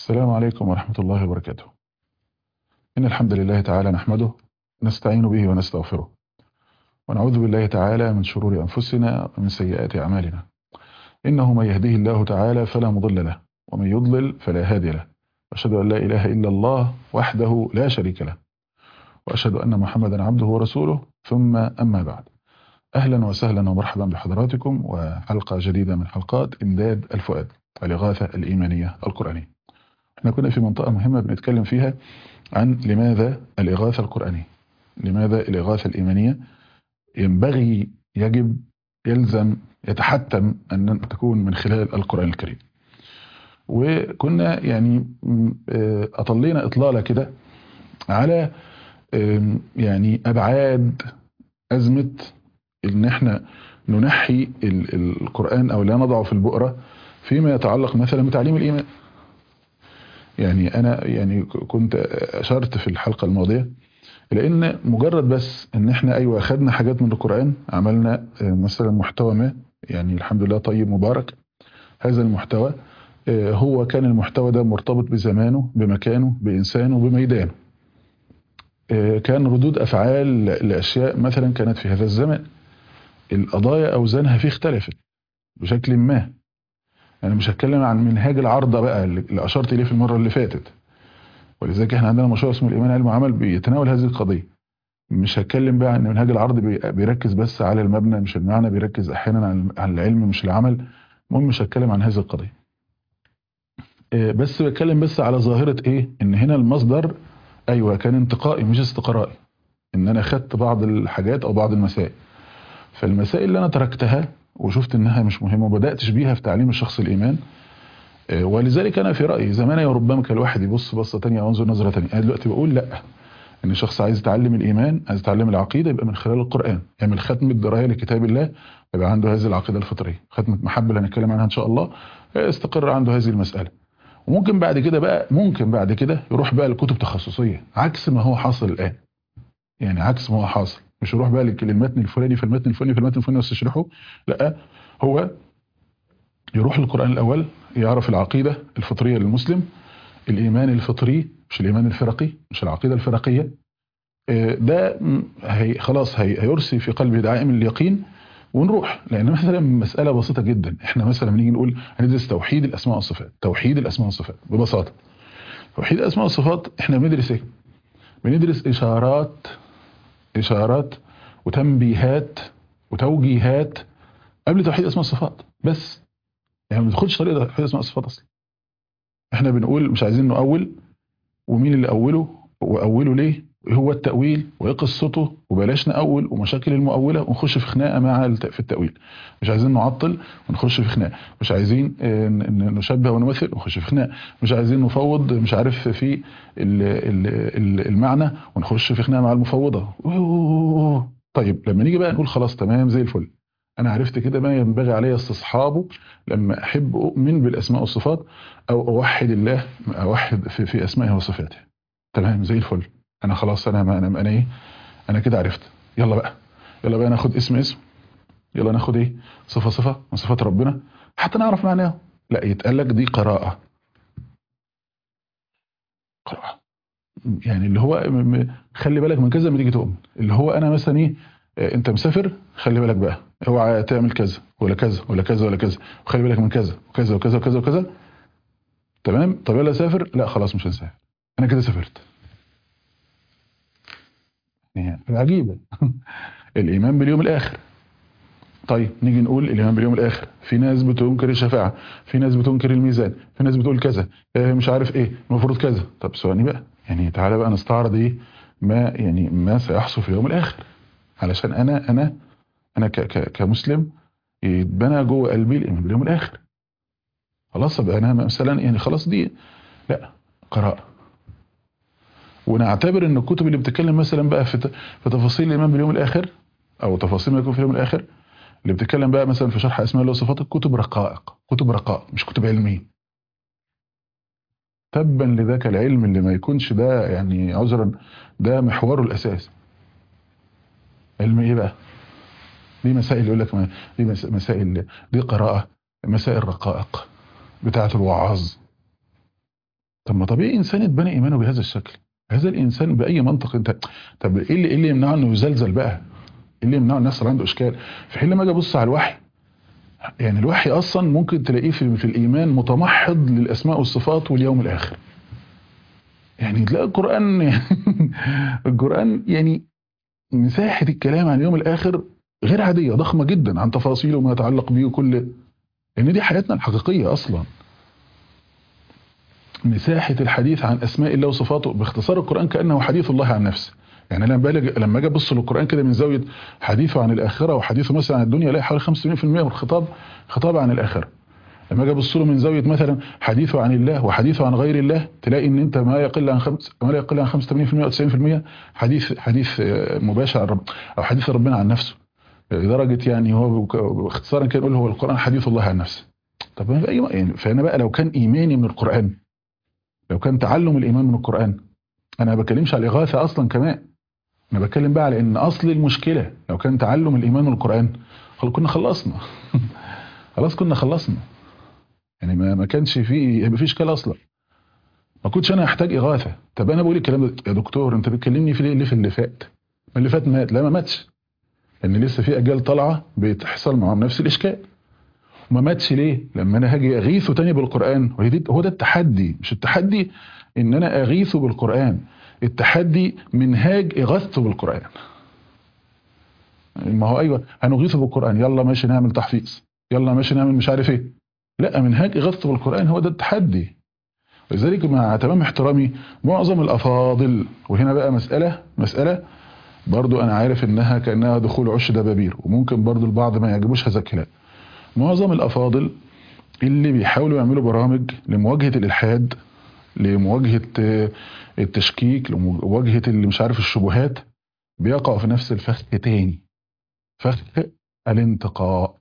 السلام عليكم ورحمة الله وبركاته إن الحمد لله تعالى نحمده نستعين به ونستغفره ونعوذ بالله تعالى من شرور أنفسنا ومن سيئات أعمالنا إنه من يهديه الله تعالى فلا مضل له ومن يضلل فلا هادي له وأشهد أن لا إله إلا الله وحده لا شريك له وأشهد أن محمدا عبده ورسوله ثم أما بعد أهلا وسهلا ومرحبا بحضراتكم وحلقة جديدة من حلقات إمداد الفؤاد الإغاثة الإيمانية القرآنية احنا كنا في منطقة مهمة بنتكلم فيها عن لماذا الإغاثة القرآنية لماذا الإغاثة الإيمانية ينبغي يجب يلزم يتحتم أن تكون من خلال القرآن الكريم وكنا يعني أطلينا إطلالة كده على يعني أبعاد أزمة إن احنا ننحي القرآن أو لا نضعه في البؤرة فيما يتعلق مثلا بتعليم الإيمان يعني أنا يعني كنت أشرت في الحلقة الماضية لأن مجرد بس إن إحنا أيوة خدنا حاجات من القرآن عملنا مثلا محتوى ما يعني الحمد لله طيب مبارك هذا المحتوى هو كان المحتوى ده مرتبط بزمانه بمكانه بإنسانه بميدانه كان ردود أفعال لأشياء مثلا كانت في هذا الزمان القضايا أوزانها فيه اختلفت بشكل ما أنا مش هتكلم عن منهاج العرضة بقى اللي أشرت إليه في المرة اللي فاتت ولذلك احنا عندنا مشروع اسمه الإيمان علم وعمل بيتناول هذه القضية مش هتكلم بقى عن منهاج العرض بيركز بس على المبنى مش المعنى بيركز أحيانا على العلم مش العمل المهم مش هتكلم عن هذه القضية بس بتكلم بس على ظاهرة ايه ان هنا المصدر ايوه كان انتقائي مش استقرائي ان انا خدت بعض الحاجات او بعض المسائل فالمسائل اللي انا تركتها وشفت انها مش مهمه وبداتش بيها في تعليم الشخص الايمان ولذلك انا في رايي زمان يا ربما كان الواحد يبص بصه ثانيه او ينظر نظره ثانيه انا دلوقتي بقول لا ان الشخص عايز يتعلم الايمان عايز يتعلم العقيده يبقى من خلال القران يعمل ختم الدرايه لكتاب الله يبقى عنده هذه العقيده الفطريه ختمه محبه اللي هنتكلم عنها ان شاء الله يستقر عنده هذه المساله وممكن بعد كده بقى ممكن بعد كده يروح بقى لكتب تخصصيه عكس ما هو حاصل الان يعني عكس ما هو حاصل مش يروح بقى للمتن الفلاني في المتن الفلاني في المتن الفلاني ويستشرحه لا هو يروح للقرآن الأول يعرف العقيدة الفطرية للمسلم الإيمان الفطري مش الإيمان الفرقي مش العقيدة الفرقية ده هي خلاص هي هيرسي في قلبه دعائم اليقين ونروح لأن مثلا مسألة بسيطة جدا احنا مثلا بنيجي نقول هندرس توحيد الأسماء والصفات توحيد الأسماء والصفات ببساطة توحيد الأسماء والصفات احنا بندرس ايه بندرس إشارات إشارات وتنبيهات وتوجيهات قبل توحيد اسماء الصفات بس يعني ما بندخلش طريقه توحيد اسماء الصفات اصلا احنا بنقول مش عايزين نؤول ومين اللي اوله واوله ليه هو التأويل وايه قصته وبلاش نأول ومشاكل المؤولة ونخش في خناقة مع في التأويل مش عايزين نعطل ونخش في خناقة مش عايزين نشبه ونمثل ونخش في خناقة مش عايزين نفوض مش عارف في المعنى ونخش في خناقة مع المفوضة طيب لما نيجي بقى نقول خلاص تمام زي الفل انا عرفت كده ما ينبغي علي استصحابه لما احب اؤمن بالاسماء والصفات او اوحد الله اوحد في, في اسمائه وصفاته تمام زي الفل انا خلاص انا ما انا انا ايه انا كده عرفت يلا بقى يلا بقى ناخد اسم اسم يلا ناخد ايه صفه صفه من صفات ربنا حتى نعرف معناه لا يتقال لك دي قراءه قراءه يعني اللي هو خلي بالك من كذا لما تيجي تؤمن اللي هو انا مثلا ايه انت مسافر خلي بالك بقى اوعى تعمل كذا ولا كذا ولا كذا ولا كذا وخلي بالك من كذا وكذا وكذا وكذا وكذا تمام طب يلا سافر لا خلاص مش هنسافر انا كده سافرت يعني عجيبة الإيمان باليوم الآخر طيب نيجي نقول الإيمان باليوم الآخر في ناس بتنكر الشفاعة في ناس بتنكر الميزان في ناس بتقول كذا مش عارف ايه المفروض كذا طب ثواني بقى يعني تعالى بقى نستعرض ايه ما يعني ما سيحصل في اليوم الآخر علشان أنا أنا أنا ك ك كمسلم يتبنى جوه قلبي الإيمان باليوم الآخر خلاص بقى أنا مثلا يعني خلاص دي لا قراءة ونعتبر ان الكتب اللي بتتكلم مثلا بقى في في تفاصيل الايمان باليوم الاخر او تفاصيل ما يكون في اليوم الاخر اللي بتتكلم بقى مثلا في شرح اسماء الله وصفاته كتب رقائق كتب رقائق مش كتب علميه تبا لذاك العلم اللي ما يكونش ده يعني عذرا ده محوره الاساس علم ايه بقى دي مسائل يقول لك دي مسائل دي قراءه مسائل رقائق بتاعه الوعاظ طب ما طبيعي انسان اتبنى ايمانه بهذا الشكل هذا الانسان باي منطق انت طب ايه اللي ايه اللي يمنعه انه يزلزل بقى ايه اللي يمنعه الناس اللي عنده اشكال في حين لما اجي ابص على الوحي يعني الوحي اصلا ممكن تلاقيه في, في الايمان متمحض للاسماء والصفات واليوم الاخر يعني تلاقي القران القران يعني مساحه الكلام عن اليوم الاخر غير عاديه ضخمه جدا عن تفاصيله وما يتعلق به وكل لان دي حياتنا الحقيقيه اصلا مساحه الحديث عن اسماء الله وصفاته باختصار القران كانه حديث الله عن نفسه يعني انا بالغ لما اجي ابص للقران كده من زاويه حديثه عن الاخره وحديثه مثلا عن الدنيا الاقي حوالي 85% من الخطاب خطاب عن الاخره لما اجي ابص له من زاويه مثلا حديثه عن الله وحديثه عن غير الله تلاقي ان انت ما يقل عن خمس ما لا يقل عن 85% او 90% حديث حديث مباشر عن رب او حديث ربنا عن نفسه لدرجه يعني هو باختصارا كان يقول هو القران حديث الله عن نفسه طب انا بقى يعني فانا بقى لو كان ايماني من القران لو كان تعلم الايمان من القران انا ما بكلمش على الاغاثه اصلا كمان انا بتكلم بقى على ان اصل المشكله لو كان تعلم الايمان من القران خلاص كنا خلصنا خلاص كنا خلصنا يعني ما ما كانش في ما فيش اشكال اصلا ما كنتش انا احتاج اغاثه طب انا بقول الكلام ده يا دكتور انت بتكلمني في ليه في اللي فات ما اللي فات مات لا ما ماتش لان لسه في اجيال طالعه بتحصل معاهم نفس الاشكال وما ماتش ليه لما انا هاجي اغيثه تاني بالقران هو ده التحدي مش التحدي ان انا اغيثه بالقران التحدي منهاج اغاثته بالقران ما هو ايوه هنغيثه بالقران يلا ماشي نعمل تحفيظ يلا ماشي نعمل مش عارف ايه لا منهاج اغاثته بالقران هو ده التحدي ولذلك مع تمام احترامي معظم الافاضل وهنا بقى مساله مساله برضو انا عارف انها كانها دخول عش دبابير وممكن برضو البعض ما يعجبوش هذا الكلام معظم الافاضل اللي بيحاولوا يعملوا برامج لمواجهه الالحاد لمواجهه التشكيك لمواجهه اللي مش عارف الشبهات بيقع في نفس الفخ تاني فخ الانتقاء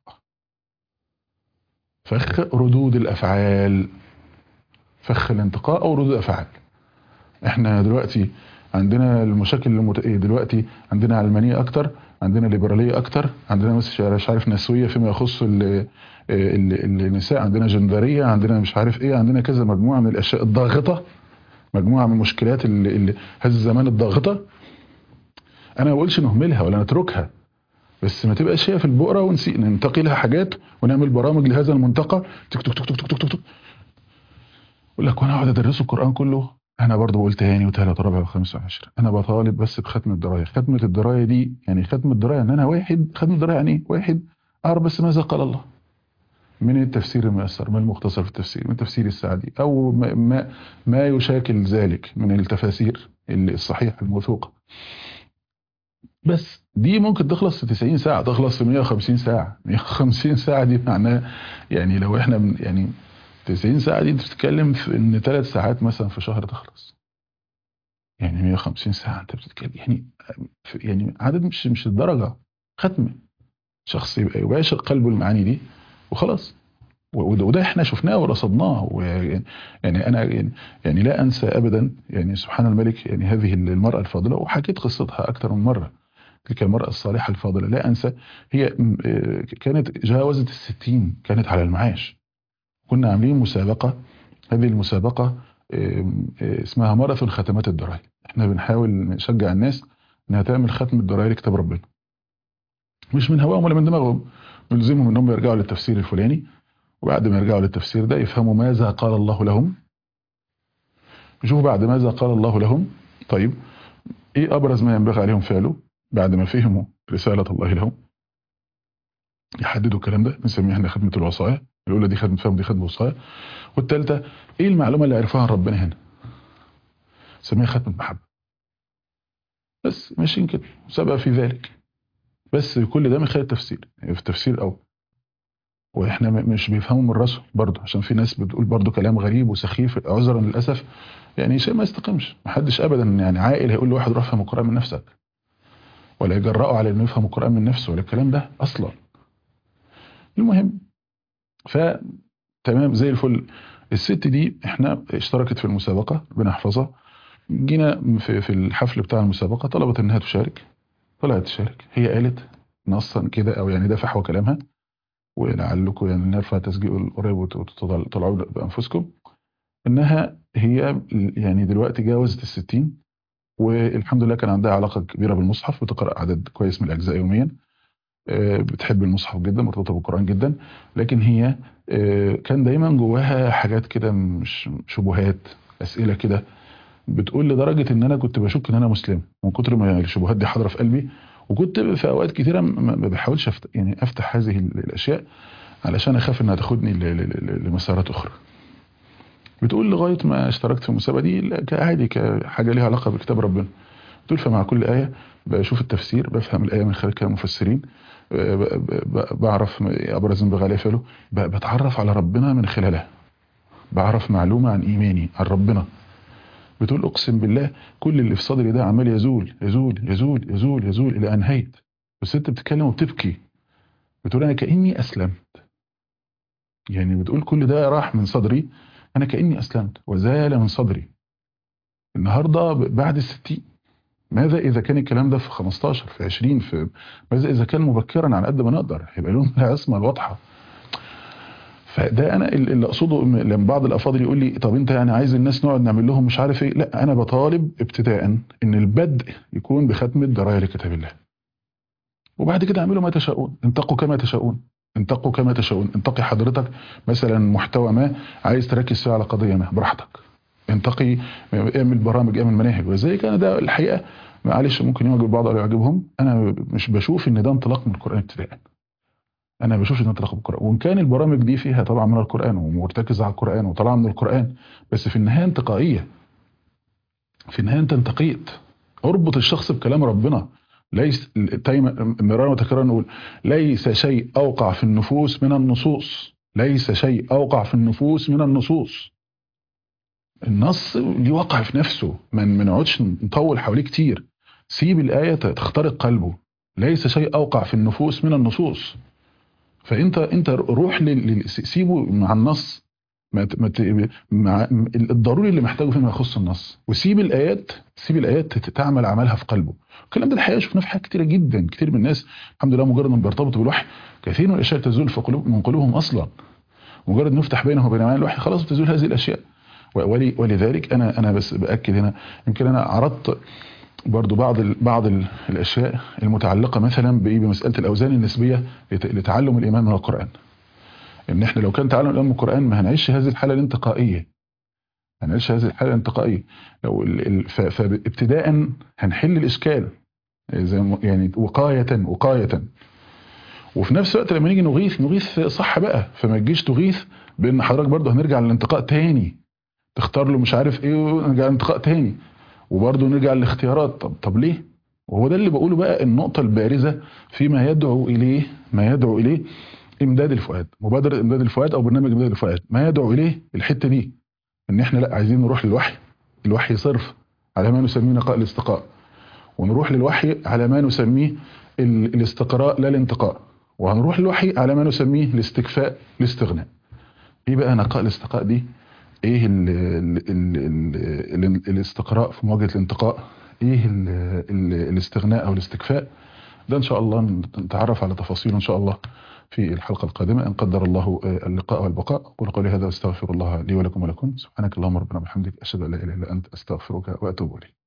فخ ردود الافعال فخ الانتقاء او ردود الافعال احنا دلوقتي عندنا المشاكل المت... دلوقتي عندنا علمانيه اكتر عندنا ليبراليه اكتر عندنا مش عارف نسويه فيما يخص ال... ال... النساء عندنا جندريه عندنا مش عارف ايه عندنا كذا مجموعه من الاشياء الضاغطه مجموعه من المشكلات اللي, اللي هذا الزمان الضاغطه انا ما بقولش نهملها ولا نتركها بس ما تبقاش هي في البؤره ونسي ننتقي لها حاجات ونعمل برامج لهذا المنطقه تك تك تك تك تك تك تك يقول لك وانا اقعد ادرسه القران كله انا برضه بقول تاني وتالت ورابع وخامس وعشر انا بطالب بس بختم الدرايه ختمه الدرايه دي يعني ختم الدرايه ان انا واحد ختم الدرايه يعني ايه واحد اعرف بس ماذا قال الله من التفسير الميسر من المختصر في التفسير من تفسير السعدي او ما, ما, ما يشاكل ذلك من التفاسير الصحيحه الموثوقه بس دي ممكن تخلص في 90 ساعه تخلص في 150 ساعه 150 ساعه دي معناه يعني لو احنا من يعني 90 ساعة دي انت بتتكلم في ان ثلاث ساعات مثلا في شهر تخلص يعني 150 ساعة انت بتتكلم يعني يعني عدد مش مش الدرجة ختمة شخص يبقى يباشر قلبه المعاني دي وخلاص وده, وده احنا شفناه ورصدناه ويعني يعني انا يعني, يعني لا انسى ابدا يعني سبحان الملك يعني هذه المرأة الفاضلة وحكيت قصتها اكثر من مرة تلك المرأة الصالحة الفاضلة لا انسى هي كانت جاوزت الستين كانت على المعاش كنا عاملين مسابقة هذه المسابقة اسمها ماراثون ختمات الدراية احنا بنحاول نشجع الناس انها تعمل ختم الدراية لكتاب ربنا مش من هواهم ولا من دماغهم نلزمهم انهم يرجعوا للتفسير الفلاني وبعد ما يرجعوا للتفسير ده يفهموا ماذا قال الله لهم يشوفوا بعد ماذا قال الله لهم طيب ايه ابرز ما ينبغي عليهم فعله بعد ما فهموا رسالة الله لهم يحددوا الكلام ده نسميها احنا خدمة الوصايا الاولى دي خدمه فهم دي خدمه وصايا والثالثه ايه المعلومه اللي عرفوها عن ربنا هنا سميها ختمه محبه بس ماشيين كده سبق في ذلك بس كل ده من خلال التفسير يعني في التفسير الاول واحنا مش بيفهموا من راسه برضه عشان في ناس بتقول برضه كلام غريب وسخيف عذرا للاسف يعني شيء ما يستقيمش محدش ابدا يعني عاقل هيقول لواحد روح افهم القران من نفسك ولا يجرأوا على انه يفهم القران من نفسه ولا الكلام ده اصلا المهم فتمام زي الفل الست دي احنا اشتركت في المسابقة بنحفظها جينا في, في الحفل بتاع المسابقة طلبت انها تشارك طلعت تشارك هي قالت نصا كده او يعني ده فحوى كلامها ولعلكم يعني نرفع تسجيل قريب وتطلعوا بانفسكم انها هي يعني دلوقتي جاوزت الستين والحمد لله كان عندها علاقه كبيره بالمصحف بتقرا عدد كويس من الاجزاء يوميا آه، بتحب المصحف جدا مرتبطه بالقران جدا لكن هي آه، كان دايما جواها حاجات كده مش شبهات اسئله كده بتقول لدرجه ان انا كنت بشك ان انا مسلم من كتر ما الشبهات دي حاضره في قلبي وكنت في اوقات كتيره ما ما بحاولش أفت... يعني افتح هذه الاشياء علشان اخاف انها تاخدني ل- ل- ل- لمسارات اخرى بتقول لغايه ما اشتركت في المسابقه دي لا، كعادي كحاجه ليها علاقه بكتاب ربنا بتقول فمع كل ايه بشوف التفسير بفهم الايه من خلال كلام المفسرين ب- ب- ب- بعرف ابرز بغالي فعله ب- بتعرف على ربنا من خلالها بعرف معلومه عن ايماني عن ربنا بتقول اقسم بالله كل اللي في صدري ده عمال يزول يزول يزول يزول يزول الى ان هيت والست بتتكلم وبتبكي بتقول انا كاني اسلمت يعني بتقول كل ده راح من صدري انا كاني اسلمت وزال من صدري النهارده ب- بعد الستين ماذا اذا كان الكلام ده في 15 في 20 في ماذا اذا كان مبكرا على قد ما نقدر هيبقى لهم العصمه الواضحه فده انا ال- اللي اقصده م- لما بعض الافاضل يقول لي طب انت يعني عايز الناس نقعد نعمل لهم مش عارف ايه لا انا بطالب ابتداء ان البدء يكون بختم الدرايه لكتاب الله وبعد كده اعملوا ما تشاءون انتقوا كما تشاءون انتقوا كما تشاءون انتقي حضرتك مثلا محتوى ما عايز تركز فيه على قضيه ما براحتك انتقي اعمل برامج اعمل مناهج وزي انا ده الحقيقه معلش ممكن يعجب البعض او يعجبهم انا مش بشوف ان ده انطلاق من القران ابتداء انا بشوف ان ده انطلاق من القران وان كان البرامج دي فيها طبعا من القران ومرتكزه على القران وطالعه من القران بس في النهايه انتقائيه في النهايه انت انتقيت اربط الشخص بكلام ربنا ليس دايما مرارا وتكرارا نقول ليس شيء اوقع في النفوس من النصوص ليس شيء اوقع في النفوس من النصوص النص ليه وقع في نفسه ما ما نقعدش نطول حواليه كتير سيب الآية تخترق قلبه ليس شيء أوقع في النفوس من النصوص فأنت أنت روح لل... لل- سيبه مع النص ما ت... ما ت... مع الضروري اللي محتاجه فيما يخص النص وسيب الآيات سيب الآيات تت- تعمل عملها في قلبه الكلام ده الحقيقة شفناه في حاجات كتيرة جدا كتير من الناس الحمد لله مجرد ما بيرتبطوا بالوحي كثير من الأشياء تزول في قلوب من قلوبهم أصلا مجرد نفتح بينهم وبين معاني الوحي خلاص بتزول هذه الأشياء ولي ولذلك انا انا بس باكد هنا يمكن انا عرضت برضو بعض ال بعض ال الاشياء المتعلقه مثلا بايه بمساله الاوزان النسبيه لت- لتعلم الايمان من القران ان احنا لو كان تعلم الايمان من القران ما هنعيش هذه الحاله الانتقائيه هنعيش هذه الحاله الانتقائيه لو ال- ال- ف- فابتداء هنحل الاشكال زي ما- يعني وقايه وقايه وفي نفس الوقت لما نيجي نغيث نغيث صح بقى فما تجيش تغيث بان حضرتك برضه هنرجع للانتقاء تاني تختار له مش عارف ايه ونرجع لانتقاء تاني وبرضه نرجع للاختيارات طب طب ليه وهو ده اللي بقوله بقى النقطة البارزة فيما يدعو إليه ما يدعو إليه إمداد الفؤاد مبادرة إمداد الفؤاد أو برنامج إمداد الفؤاد ما يدعو إليه الحتة دي إن إحنا لا عايزين نروح للوحي الوحي صرف على ما نسميه نقاء الاستقاء ونروح للوحي على ما نسميه ال- الاستقراء لا الانتقاء وهنروح للوحي على ما نسميه الاستكفاء الاستغناء ايه بقى نقاء الاستقاء دي ايه ال ال ال ال ال الاستقراء في مواجهة الانتقاء ايه ال ال الاستغناء او الاستكفاء ده ان شاء الله نتعرف على تفاصيله ان شاء الله في الحلقة القادمة ان قدر الله آه، اللقاء والبقاء اقول قولي هذا واستغفر الله لي ولكم ولكم سبحانك اللهم ربنا وبحمدك اشهد ان لا اله الا انت استغفرك واتوب اليك